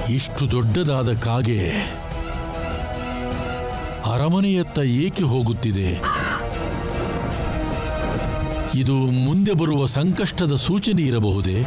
ಇಷ್ಟು ದೊಡ್ಡದಾದ ಕಾಗೆ ಅರಮನೆಯತ್ತ ಏಕೆ ಹೋಗುತ್ತಿದೆ ಇದು ಮುಂದೆ ಬರುವ ಸಂಕಷ್ಟದ ಸೂಚನೆ ಇರಬಹುದೇ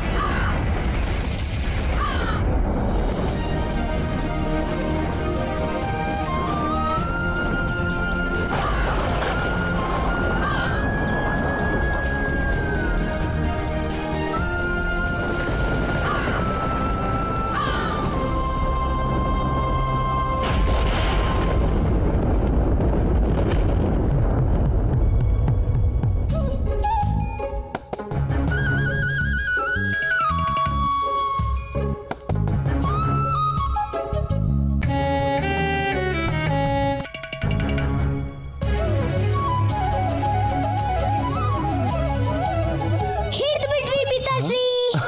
ಹಿಡ್ದು ಬಿಟ್ವಿ ಪಿತಾಶ್ರೀ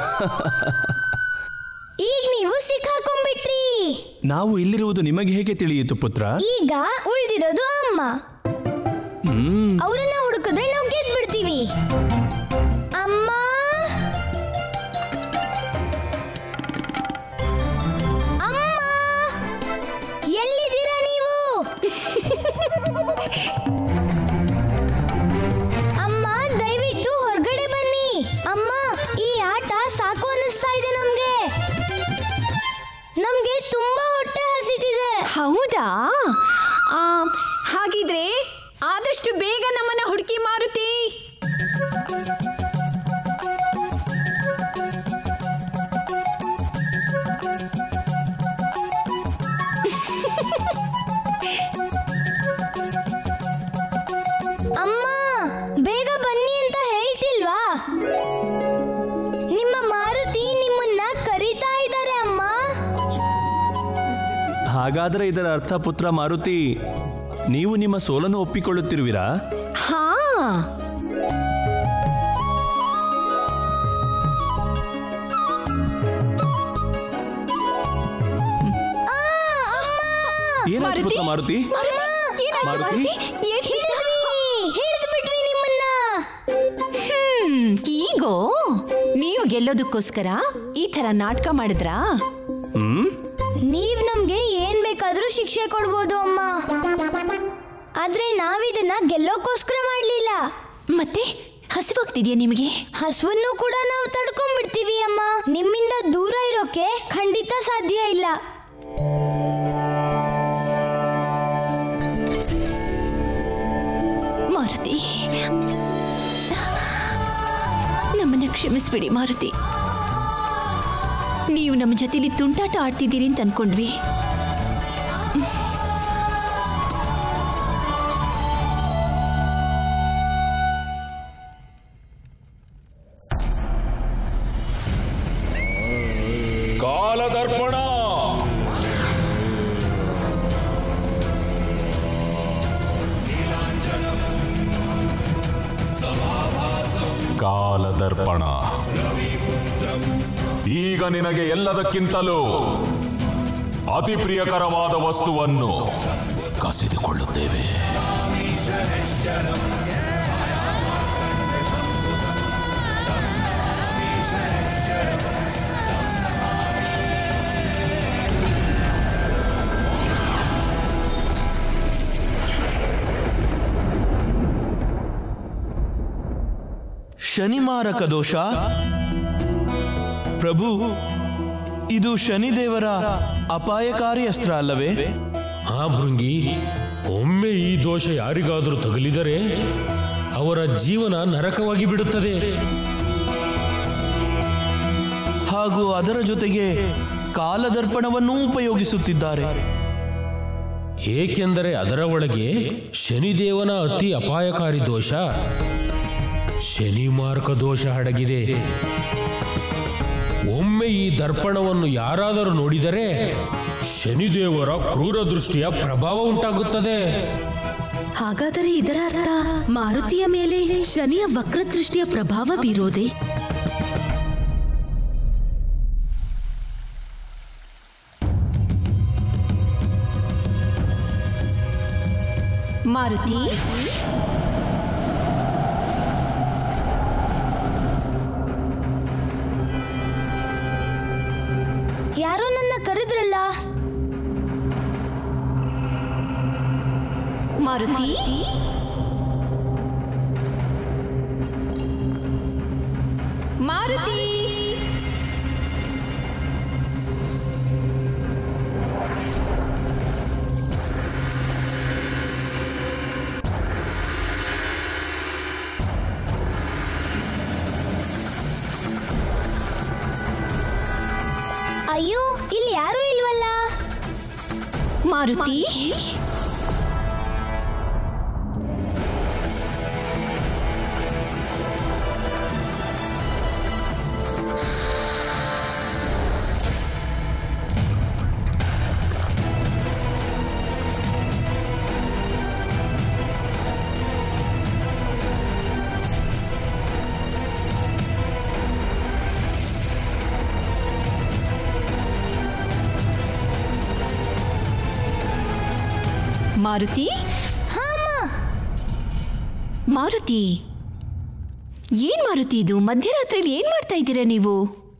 ಈಗ ನೀವು ಸಿಕ್ಕಾಕೊಂಡ್ಬಿಟ್ರಿ ನಾವು ಇಲ್ಲಿರುವುದು ನಿಮಗೆ ಹೇಗೆ ತಿಳಿಯಿತು ಪುತ್ರ ಈಗ ಉಳ್ದಿರೋದು ಅಮ್ಮ ಹ್ಮ್ ಅವರನ್ನ ಹುಡುಕಿದ್ರೆ ನಾವು ಗೆದ್ದು ಬಿಡ್ತೀವಿ ಅಮ್ಮ ಅಮ್ಮ ಎಲ್ಲಿದ್ದೀರಾ ನೀವು ಅಮ್ಮ ದಯವಿಟ್ಟು ಹೊರಗಡೆ ಬನ್ನಿ ಅಮ್ಮ ಈ ಆಟ ಸಾಕು ಅನ್ನಿಸ್ತಾ ಇದೆ ನಮ್ಗೆ ನಮ್ಗೆ ತುಂಬಾ ಹೊಟ್ಟೆ ಹಸಿತಿದೆ ಹೌದಾ ಆ, ಹಾಗಿದ್ರೆ ಆದಷ್ಟು ಬೇಗ ನಮ್ಮನ್ನ ಹುಡುಕಿ ಮಾರುತಿ ಅಮ್ಮ ಬೇಗ ಬನ್ನಿ ಅಂತ ಹೇಳ್ತಿಲ್ವಾ ನಿಮ್ಮ ಮಾರುತಿ ನಿಮ್ಮನ್ನ ಕರೀತಾ ಇದ್ದಾರೆ ಅಮ್ಮ ಹಾಗಾದರೆ ಇದರ ಅರ್ಥ ಪುತ್ರ ಮಾರುತಿ ನೀವು ನಿಮ್ಮ ಸೋಲನ್ನು ಒಪ್ಪಿಕೊಳ್ಳುತ್ತಿರುವಿರಾ ಹಾ ಏನಾಯ್ತು ಪುತ್ರ ಮಾರುತಿ ಏನಾಯ್ತು ಮಾರುತಿ? ಮಾರುತಿ? ಏನ್ ಹಿಡಿದ್ವಿ ಹಿಡಿದು ಬಿಟ್ವಿ ನಿಮ್ಮನ್ನ ಹ್ಮ್ ಈಗೋ ನೀವು ಗೆಲ್ಲೋದಕ್ಕೋಸ್ಕರ ಈ ತರ ನಾಟಕ ಮಾಡಿದ್ರಾ ಹ್ಮ್ ನೀವ್ ನಮ್ಗೆ ಏನ್ ಬೇಕಾದ್ರೂ ಶಿಕ್ಷೆ ಕೊಡ್ಬೋದು ಅಮ್ಮ ಆದ್ರೆ ನಾವಿದನ್ನ ಗೆಲ್ಲೋಕೋಸ್ಕರ ಮಾಡ್ಲಿಲ್ಲ ಮತ್ತೆ ಹಸಿವಾಗ್ತಿದ್ಯಾ ನಿಮಗೆ ಹಸುವನ್ನು ಕೂಡ ನಾವು ತಡ್ಕೊಂಡ್ಬಿಡ್ತೀವಿ ಅಮ್ಮ ನಿಮ್ಮಿಂದ ದೂರ ಇರೋಕೆ ಖಂಡಿತ ಸಾಧ್ಯ ಇಲ್ಲ ಮಾರುತಿ ನಮ್ಮನ್ನ ಕ್ಷಮಿಸ್ಬಿಡಿ ಮಾರುತಿ ನೀವು ನಮ್ಮ ಜೊತೆಲಿ ತುಂಟಾಟ ಆಡ್ತಿದ್ದೀರಿ ಅಂತ ಅನ್ಕೊಂಡ್ವಿ ಕಾಲದರ್ಪಣ ಕಾಲದರ್ಪಣ ಈಗ ನಿನಗೆ ಎಲ್ಲದಕ್ಕಿಂತಲೂ ಅತಿ ಪ್ರಿಯಕರವಾದ ವಸ್ತುವನ್ನು ಕಸಿದುಕೊಳ್ಳುತ್ತೇವೆ ಶನಿಮಾರಕ ದೋಷ ಪ್ರಭು ಇದು ಶನಿದೇವರ ಅಪಾಯಕಾರಿ ಅಸ್ತ್ರ ಅಲ್ಲವೇ ಆ ಭೃಂಗಿ ಒಮ್ಮೆ ಈ ದೋಷ ಯಾರಿಗಾದರೂ ತಗುಲಿದರೆ ಅವರ ಜೀವನ ನರಕವಾಗಿ ಬಿಡುತ್ತದೆ ಹಾಗೂ ಅದರ ಜೊತೆಗೆ ಕಾಲದರ್ಪಣವನ್ನೂ ಉಪಯೋಗಿಸುತ್ತಿದ್ದಾರೆ ಏಕೆಂದರೆ ಅದರ ಒಳಗೆ ಶನಿದೇವನ ಅತಿ ಅಪಾಯಕಾರಿ ದೋಷ ಶನಿಮಾರ್ಕ ದೋಷ ಅಡಗಿದೆ ಒಮ್ಮೆ ಈ ದರ್ಪಣವನ್ನು ಯಾರಾದರೂ ನೋಡಿದರೆ ಶನಿದೇವರ ಕ್ರೂರ ದೃಷ್ಟಿಯ ಪ್ರಭಾವ ಉಂಟಾಗುತ್ತದೆ ಹಾಗಾದರೆ ಇದರ ಅರ್ಥ ಮಾರುತಿಯ ಮೇಲೆ ಶನಿಯ ವಕ್ರದೃಷ್ಟಿಯ ಪ್ರಭಾವ ಬೀರೋದೆ ಮಾರುತಿ ಯಾರೋ ನನ್ನ ಕರೆ ಕರೆದ್ರಲ್ಲ ಮಾರುತಿ ಮಾರುತಿ ಅಯ್ಯೋ ಇಲ್ಲಿ ಯಾರೂ ಇಲ್ವಲ್ಲ ಮಾರುತಿ ಮಾರುತಿ ಮಾರುತಿ ಏನ್ ಮಾರುತಿ ಇದು ಮಧ್ಯರಾತ್ರಿಲಿ ಏನ್ ಮಾಡ್ತಾ ಇದ್ದೀರಾ ನೀವು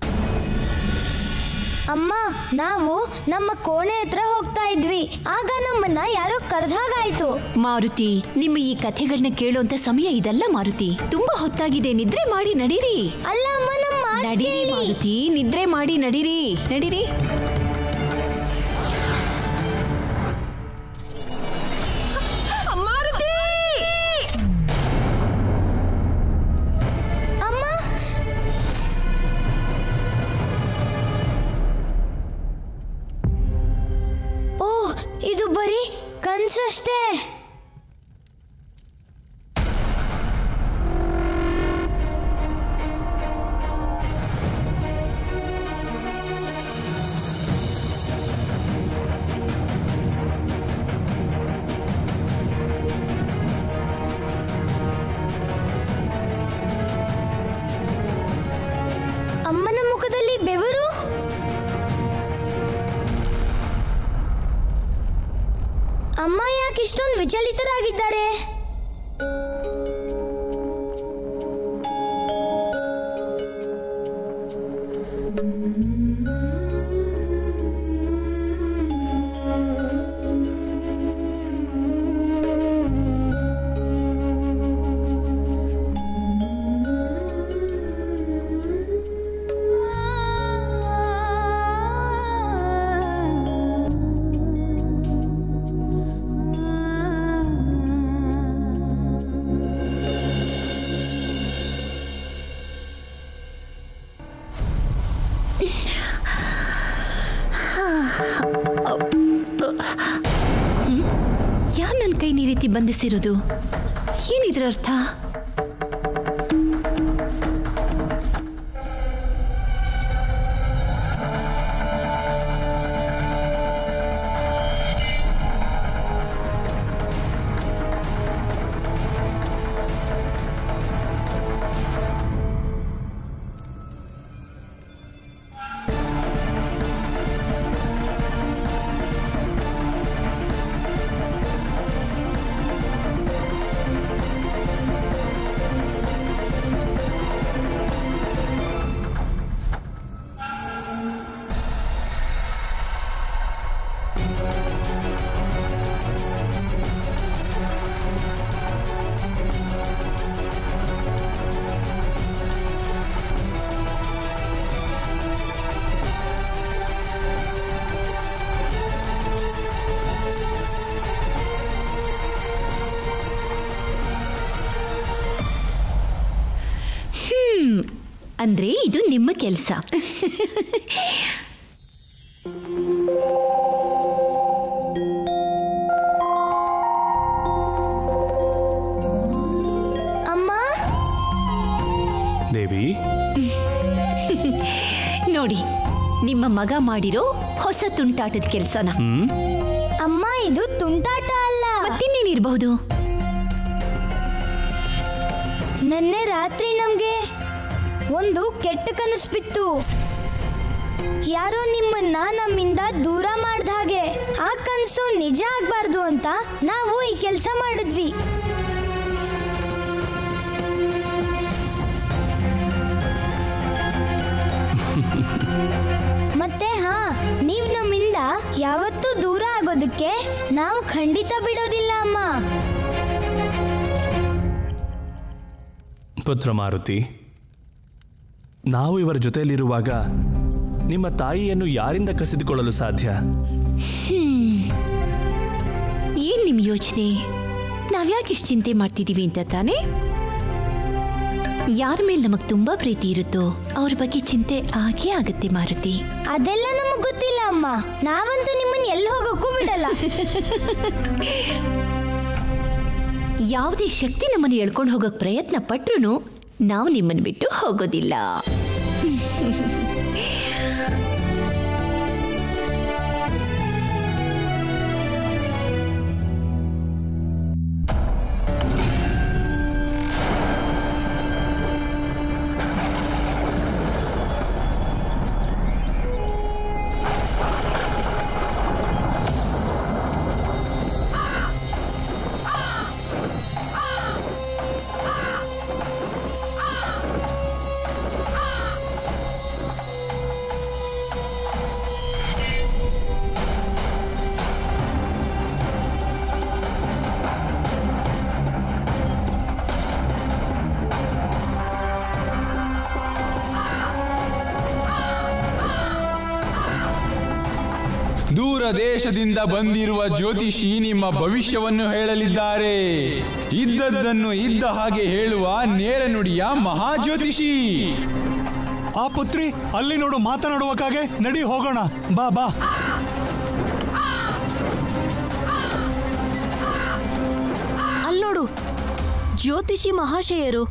ಅಮ್ಮ ನಾವು ನಮ್ಮ ಕೋಣೆ ಹತ್ರ ಹೋಗ್ತಾ ಇದ್ವಿ ಆಗ ನಮ್ಮನ್ನ ಯಾರೋ ಕರೆದಾಗಾಯ್ತು ಮಾರುತಿ ನಿಮ್ಮ ಈ ಕಥೆಗಳನ್ನ ಕೇಳುವಂತ ಸಮಯ ಇದಲ್ಲ ಮಾರುತಿ ತುಂಬಾ ಹೊತ್ತಾಗಿದೆ ನಿದ್ರೆ ಮಾಡಿ ನಡೀರಿ ಅಲ್ಲ ಅಮ್ಮ ನಮ್ಮ ಮಾತ್ ನಡೀರಿ ಕೇಳಿ. ಮಾರುತಿ ನಿದ್ರೆ ಮಾಡಿ ನಡೀರಿ ನಡೀರಿ ಮಾರುತಿ ಅಮ್ಮ ಓ ಇದು ಬರೀ ಕನ್ಸಷ್ಟೇ ಅಮ್ಮನ ಮುಖದಲ್ಲಿ ಬೆವರು ಅಮ್ಮ ಯಾಕೆ ಇಷ್ಟೊಂದು ವಿಚಲಿತರಾಗಿದ್ದಾರೆ ಯಾರು ನನ್ನ ಕೈ ಈ ರೀತಿ ಬಂಧಿಸಿರೋದು ಏನಿದ್ರ ಅರ್ಥ ಅಂದ್ರೆ ಇದು ನಿಮ್ಮ ಕೆಲಸ ಅಮ್ಮ ದೇವಿ ನೋಡಿ ನಿಮ್ಮ ಮಗ ಮಾಡಿರೋ ಹೊಸ ತುಂಟಾಟದ ಕೆಲಸನ ಅಮ್ಮ ಇದು ತುಂಟಾಟ ಅಲ್ಲ ಮತ್ತಿನ್ನೇನಿರಬಹುದು ನಿನ್ನೆ ರಾತ್ರಿ ನಮ್ಗೆ ಒಂದು ಕೆಟ್ಟ ಕನಸು ಬಿತ್ತು ಯಾರೋ ನಿಮ್ಮನ್ನ ನಮ್ಮಿಂದ ದೂರ ಮಾಡ್ದ ಹಾಗೆ ಆ ಕನಸು ನಿಜ ಆಗ್ಬಾರ್ದು ಅಂತ ನಾವು ಈ ಕೆಲಸ ಮಾಡಿದ್ವಿ ಮತ್ತೆ ಹಾ ನೀವು ನಮ್ಮಿಂದ ಯಾವತ್ತೂ ದೂರ ಆಗೋದಕ್ಕೆ ನಾವು ಖಂಡಿತ ಬಿಡೋದಿಲ್ಲ ಅಮ್ಮ ಪುತ್ರ ಮಾರುತಿ ನಾವು ಇವರ ಜೊತೆಯಲ್ಲಿರುವಾಗ ನಿಮ್ಮ ತಾಯಿಯನ್ನು ಯಾರಿಂದ ಕಸಿದುಕೊಳ್ಳಲು ಸಾಧ್ಯ ಏನ್ ನಿಮ್ ಯೋಚನೆ ನಾವ್ಯಾಕೆ ಇಷ್ಟು ಚಿಂತೆ ಮಾಡ್ತಿದೀವಿ ಅಂತ ತಾನೇ ಯಾರ ಮೇಲೆ ನಮಗ್ ತುಂಬಾ ಪ್ರೀತಿ ಇರುತ್ತೋ ಅವ್ರ ಬಗ್ಗೆ ಚಿಂತೆ ಆಗೇ ಆಗತ್ತೆ ಮಾರುತಿ ಅದೆಲ್ಲ ನಮಗ್ ಗೊತ್ತಿಲ್ಲ ಅಮ್ಮ ನಾವಂತೂ ನಿಮ್ಮನ್ನ ಎಲ್ಲಿ ಹೋಗೋಕ್ಕೂ ಬಿಡಲ್ಲ ಯಾವುದೇ ಶಕ್ತಿ ನಮ್ಮನ್ನು ಎಳ್ಕೊಂಡು ಹೋಗೋಕ್ ಪ್ರಯತ್ನ ಪಟ್ರು ನಾವು ನಿಮ್ಮನ್ನು ಬಿಟ್ಟು ಹೋಗೋದಿಲ್ಲ ದೂರ ದೇಶದಿಂದ ಬಂದಿರುವ ಜ್ಯೋತಿಷಿ ನಿಮ್ಮ ಭವಿಷ್ಯವನ್ನು ಹೇಳಲಿದ್ದಾರೆ ಇದ್ದದ್ದನ್ನು ಇದ್ದ ಹಾಗೆ ಹೇಳುವ ನೇರ ನುಡಿಯ ಮಹಾಜ್ಯೋತಿಷಿ ಆ ಪುತ್ರಿ ಅಲ್ಲಿ ನೋಡು ಮಾತನಾಡುವಕ್ಕಾಗೆ ನಡಿ ಹೋಗೋಣ ಬಾ ಬಾ ಅಲ್ನೋಡು ಜ್ಯೋತಿಷಿ ಮಹಾಶಯರು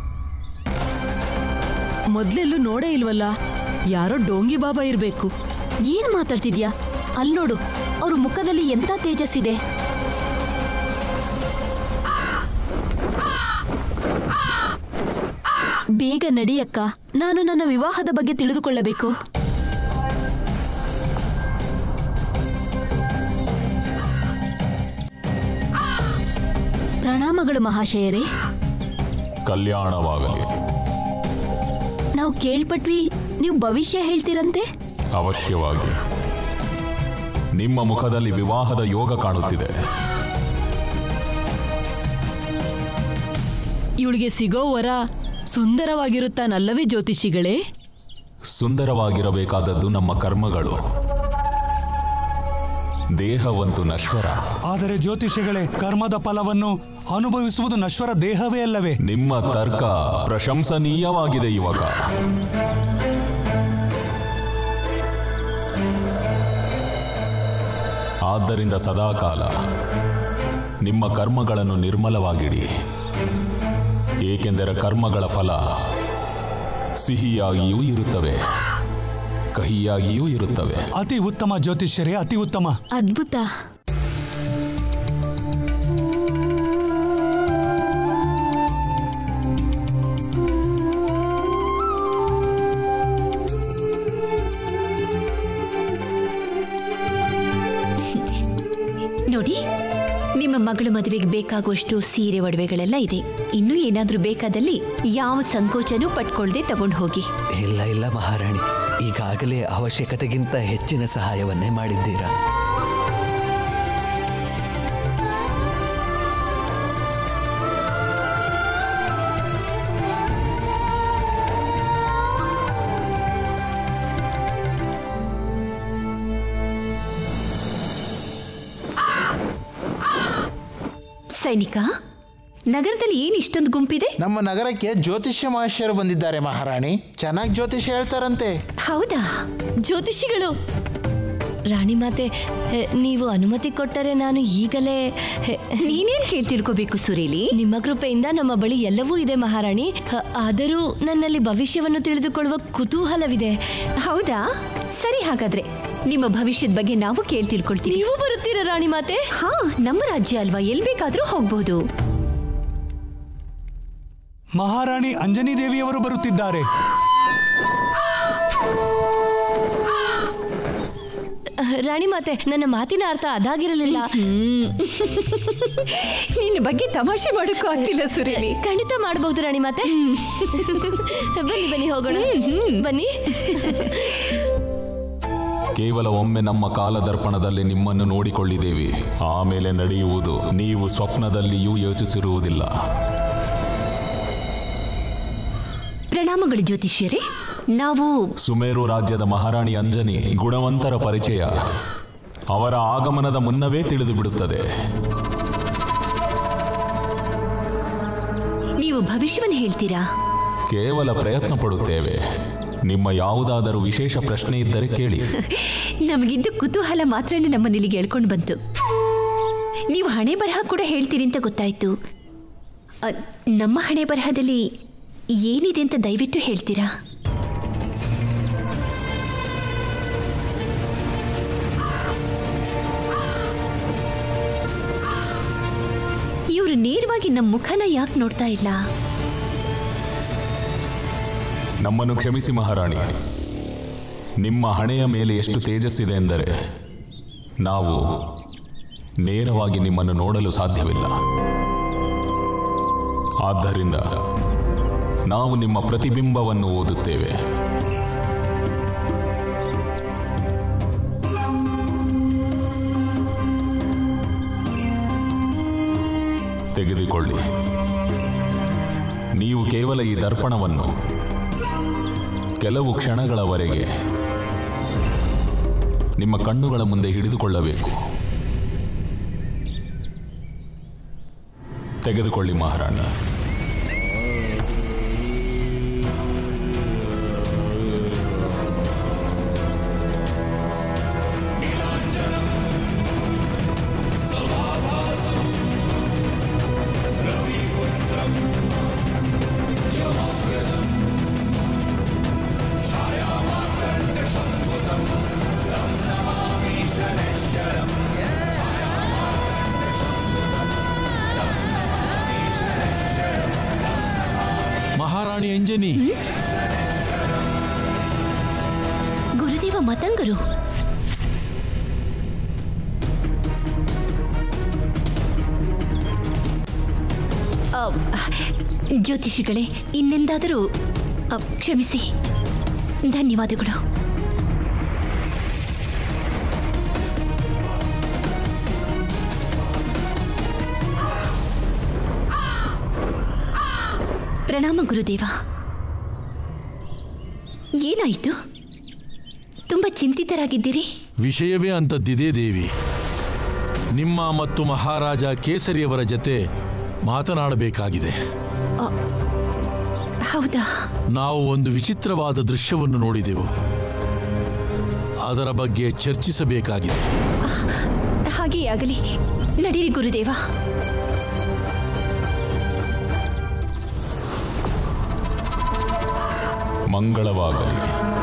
ಮೊದ್ಲೆಲ್ಲೂ ನೋಡೇ ಇಲ್ವಲ್ಲ ಯಾರೋ ಡೋಂಗಿ ಬಾಬಾ ಇರ್ಬೇಕು ಏನ್ ಮಾತಾಡ್ತಿದ್ಯಾ ಅಲ್ನೋಡು ಅವ್ರ ಮುಖದಲ್ಲಿ ಎಂತ ತೇಜಸ್ಸಿದೆ ಬೇಗ ನಡಿಯಕ್ಕ ನಾನು ನನ್ನ ವಿವಾಹದ ಬಗ್ಗೆ ತಿಳಿದುಕೊಳ್ಳಬೇಕು ಪ್ರಣಾಮಗಳು ಮಹಾಶಯರೇ ಕಲ್ಯಾಣವಾಗಲಿ ನಾವು ಕೇಳ್ಪಟ್ವಿ ನೀವು ಭವಿಷ್ಯ ಹೇಳ್ತೀರಂತೆ ಅವಶ್ಯವಾಗಿ ನಿಮ್ಮ ಮುಖದಲ್ಲಿ ವಿವಾಹದ ಯೋಗ ಕಾಣುತ್ತಿದೆ ಇವಳಿಗೆ ಸಿಗೋ ವರ ಸುಂದರವಾಗಿರುತ್ತಾನಲ್ಲವೇ ಜ್ಯೋತಿಷಿಗಳೇ ಸುಂದರವಾಗಿರಬೇಕಾದದ್ದು ನಮ್ಮ ಕರ್ಮಗಳು ದೇಹವಂತೂ ನಶ್ವರ ಆದರೆ ಜ್ಯೋತಿಷಿಗಳೇ ಕರ್ಮದ ಫಲವನ್ನು ಅನುಭವಿಸುವುದು ನಶ್ವರ ದೇಹವೇ ಅಲ್ಲವೇ ನಿಮ್ಮ ತರ್ಕ ಪ್ರಶಂಸನೀಯವಾಗಿದೆ ಯುವಕ ಆದ್ದರಿಂದ ಸದಾಕಾಲ ನಿಮ್ಮ ಕರ್ಮಗಳನ್ನು ನಿರ್ಮಲವಾಗಿಡಿ ಏಕೆಂದರೆ ಕರ್ಮಗಳ ಫಲ ಸಿಹಿಯಾಗಿಯೂ ಇರುತ್ತವೆ ಕಹಿಯಾಗಿಯೂ ಇರುತ್ತವೆ ಅತಿ ಉತ್ತಮ ಜ್ಯೋತಿಷ್ಯರೇ ಅತಿ ಉತ್ತಮ ಅದ್ಭುತ ನೋಡಿ ನಿಮ್ಮ ಮಗಳ ಮದುವೆಗೆ ಬೇಕಾಗುವಷ್ಟು ಸೀರೆ ಒಡವೆಗಳೆಲ್ಲ ಇದೆ ಇನ್ನೂ ಏನಾದ್ರೂ ಬೇಕಾದಲ್ಲಿ ಯಾವ ಸಂಕೋಚನೂ ಪಟ್ಕೊಳ್ದೆ ತಗೊಂಡು ಹೋಗಿ ಇಲ್ಲ ಇಲ್ಲ ಮಹಾರಾಣಿ ಈಗಾಗಲೇ ಅವಶ್ಯಕತೆಗಿಂತ ಹೆಚ್ಚಿನ ಸಹಾಯವನ್ನೇ ಮಾಡಿದ್ದೀರಾ ಸೈನಿಕ ನಗರದಲ್ಲಿ ಏನ್ ಇಷ್ಟೊಂದು ಗುಂಪಿದೆ ನಮ್ಮ ನಗರಕ್ಕೆ ಜ್ಯೋತಿಷ್ಯ ಮಹೇಶ್ವರ ಬಂದಿದ್ದಾರೆ ಮಹಾರಾಣಿ ಚೆನ್ನಾಗಿ ಜ್ಯೋತಿಷ್ಯ ಹೇಳ್ತಾರಂತೆ ಹೌದಾ ಜ್ಯೋತಿಷಿಗಳು ರಾಣಿ ಮಾತೆ ಹೆ, ನೀವು ಅನುಮತಿ ಕೊಟ್ಟರೆ ನಾನು ಈಗಲೇ ಹೆ, ನೀನೇನ್ ಕೇಳಿ ತಿಳ್ಕೋಬೇಕು ಸುರೇಲಿ ನಿಮ್ಮ ಕೃಪೆಯಿಂದ ನಮ್ಮ ಬಳಿ ಎಲ್ಲವೂ ಇದೆ ಮಹಾರಾಣಿ ಹ, ಆದರೂ ನನ್ನಲ್ಲಿ ಭವಿಷ್ಯವನ್ನು ತಿಳಿದುಕೊಳ್ಳುವ ಕುತೂಹಲವಿದೆ ಹೌದಾ ಸರಿ ಹಾಗಾದ್ರೆ ನಿಮ್ಮ ಭವಿಷ್ಯದ ಬಗ್ಗೆ ನಾವು ಕೇಳಿ ತಿಳ್ಕೊಳ್ತೀವಿ ನೀವು ಬರುತ್ತೀರಾ ರಾಣಿ ಮಾತೆ ಹಾ ನಮ್ಮ ರಾಜ್ಯ ಅಲ್ವಾ ಎಲ್ ಬೇಕಾದ್ರೂ ಹೋಗ್ಬೋದು ಮಹಾರಾಣಿ ಅಂಜನಿ ದೇವಿಯವರು ಬರುತ್ತಿದ್ದಾರೆ ಅಹ್, ರಾಣಿ ಮಾತೆ ನನ್ನ ಮಾತಿನ ಅರ್ಥ ಅದಾಗಿರಲಿಲ್ಲ ನಿನ್ನ ಬಗ್ಗೆ ತಮಾಷೆ ಮಾಡೋಕ್ಕೂ ಆಗ್ತಿಲ್ಲ ಸುರೇಲಿ ಖಂಡಿತ ಮಾಡಬಹುದು ರಾಣಿ ಮಾತೆ ಬನ್ನಿ ಬನ್ನಿ ಹೋಗೋಣ ಬನ್ನಿ ಕೇವಲ ಒಮ್ಮೆ ನಮ್ಮ ಕಾಲದರ್ಪಣದಲ್ಲಿ ನಿಮ್ಮನ್ನು ನೋಡಿಕೊಳ್ಳಿದ್ದೇವೆ ಆಮೇಲೆ ನಡೆಯುವುದು ನೀವು ಸ್ವಪ್ನದಲ್ಲಿಯೂ ಯೋಚಿಸಿರುವುದಿಲ್ಲ ಪ್ರಣಾಮಗಳು ಜ್ಯೋತಿಷ್ಯರೇ ನಾವು ಸುಮೇರು ರಾಜ್ಯದ ಮಹಾರಾಣಿ ಅಂಜನಿ ಗುಣವಂತರ ಪರಿಚಯ ಅವರ ಆಗಮನದ ಮುನ್ನವೇ ತಿಳಿದು ಬಿಡುತ್ತದೆ ನೀವು ಭವಿಷ್ಯವನ್ನು ಹೇಳ್ತೀರಾ ಕೇವಲ ಪ್ರಯತ್ನ ಪಡುತ್ತೇವೆ ನಿಮ್ಮ ಯಾವುದಾದರೂ ವಿಶೇಷ ಪ್ರಶ್ನೆ ಇದ್ದರೆ ಕೇಳಿ ನಮಗಿದ್ದು ಕುತೂಹಲ ಮಾತ್ರನೇ ನಮ್ಮನ್ನ ಇಲ್ಲಿಗೆ ಹೇಳ್ಕೊಂಡು ಬಂತು ನೀವು ಹಣೆ ಬರಹ ಕೂಡ ಹೇಳ್ತೀರಿ ಅಂತ ಗೊತ್ತಾಯ್ತು ಅ, ನಮ್ಮ ಹಣೆ ಬರಹದಲ್ಲಿ ಏನಿದೆ ಅಂತ ದಯವಿಟ್ಟು ಹೇಳ್ತೀರಾ ಇವರು ನೇರವಾಗಿ ನಮ್ಮ ಮುಖನ ಯಾಕೆ ನೋಡ್ತಾ ಇಲ್ಲ ನಮ್ಮನ್ನು ಕ್ಷಮಿಸಿ ಮಹಾರಾಣಿ ನಿಮ್ಮ ಹಣೆಯ ಮೇಲೆ ಎಷ್ಟು ತೇಜಸ್ಸಿದೆ ಎಂದರೆ ನಾವು ನೇರವಾಗಿ ನಿಮ್ಮನ್ನು ನೋಡಲು ಸಾಧ್ಯವಿಲ್ಲ ಆದ್ದರಿಂದ ನಾವು ನಿಮ್ಮ ಪ್ರತಿಬಿಂಬವನ್ನು ಓದುತ್ತೇವೆ ತೆಗೆದುಕೊಳ್ಳಿ ನೀವು ಕೇವಲ ಈ ದರ್ಪಣವನ್ನು ಕೆಲವು ಕ್ಷಣಗಳವರೆಗೆ ನಿಮ್ಮ ಕಣ್ಣುಗಳ ಮುಂದೆ ಹಿಡಿದುಕೊಳ್ಳಬೇಕು ತೆಗೆದುಕೊಳ್ಳಿ ಮಹಾರಾಣಿ ಮಹಾರಾಣಿ ಅಂಜನಿ ಗುರುದೇವ ಮತಂಗರು ಆ, ಜ್ಯೋತಿಷಿಗಳೇ ಇನ್ನೆಂದಾದರೂ ಆ, ಕ್ಷಮಿಸಿ ಧನ್ಯವಾದಗಳು ಪ್ರಣಾಮ ಗುರುದೇವ ಏನಾಯಿತು ತುಂಬ ಚಿಂತಿತರಾಗಿದ್ದೀರಿ ವಿಷಯವೇ ಅಂತದ್ದಿದೆ ದೇವಿ ನಿಮ್ಮ ಮತ್ತು ಮಹಾರಾಜ ಕೇಸರಿಯವರ ಜತೆ ಮಾತನಾಡಬೇಕಾಗಿದೆ ಆ, ಹೌದಾ ನಾವು ಒಂದು ವಿಚಿತ್ರವಾದ ದೃಶ್ಯವನ್ನು ನೋಡಿದೆವು ಅದರ ಬಗ್ಗೆ ಚರ್ಚಿಸಬೇಕಾಗಿದೆ ಹಾಗೇ ಆಗಲಿ ನಡೀರಿ ಗುರುದೇವ ಮಂಗಳವಾಗಲಿ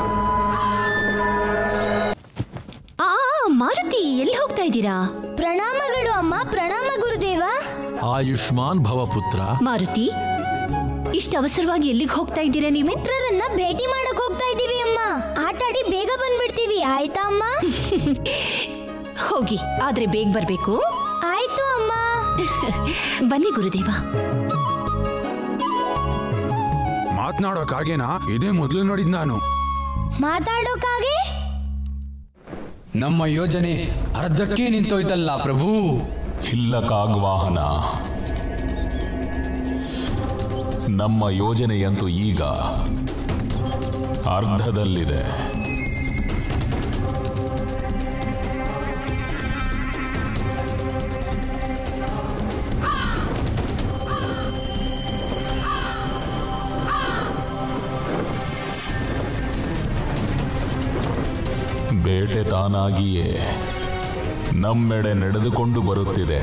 ಆ ಮಾರುತಿ ಎಲ್ಲಿ ಹೋಗ್ತಾ ಇದ್ದೀರಾ ಪ್ರಣಾಮಗಳು ಅಮ್ಮ ಪ್ರಣಾಮ ಗುರುದೇವ ಆಯುಷ್ಮಾನ್ ಭವ ಪುತ್ರ ಮಾರುತಿ ಇಷ್ಟು ಅವಸರವಾಗಿ ಎಲ್ಲಿಗೆ ಹೋಗ್ತಾ ಇದ್ದೀರಾ ನೀವು ಮಿತ್ರರನ್ನ ಭೇಟಿ ಮಾಡಕ್ ಹೋಗ್ತಾ ಇದೀವಿ ಅಮ್ಮ ಆಟಾಡಿ ಬೇಗ ಬಂದ್ಬಿಡ್ತೀವಿ ಆಯ್ತಾ ಅಮ್ಮ ಹೋಗಿ ಆದ್ರೆ ಬೇಗ ಬರಬೇಕು ಆಯ್ತು ಅಮ್ಮ ಬನ್ನಿ ಗುರುದೇವ ಮಾತನಾಡೋಕ್ಕಾಗೇನಾ ಇದೇ ಮೊದಲು ನೋಡಿದ್ ನಾನು ಮಾತಾಡೋಕಾಗೆ ನಮ್ಮ ಯೋಜನೆ ಅರ್ಧಕ್ಕೆ ನಿಂತೋಯ್ತಲ್ಲ ಪ್ರಭು ಇಲ್ಲ ಕಾಗ್ವಾಹನ ನಮ್ಮ ಯೋಜನೆಯಂತೂ ಈಗ ಅರ್ಧದಲ್ಲಿದೆ ಬೇಟೆ ತಾನಾಗಿಯೇ ನಮ್ಮೆಡೆ ನಡೆದುಕೊಂಡು ಬರುತ್ತಿದೆ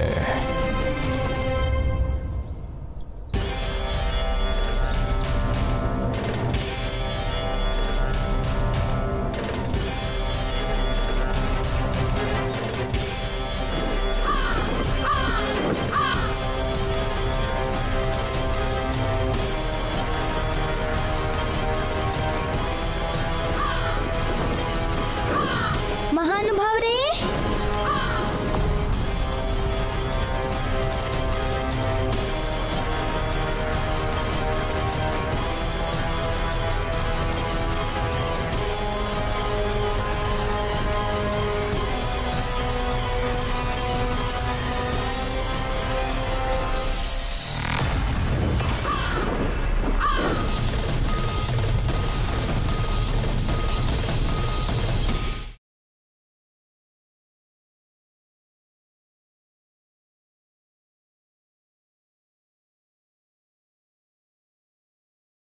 ಮಹಾನುಭಾವರೇ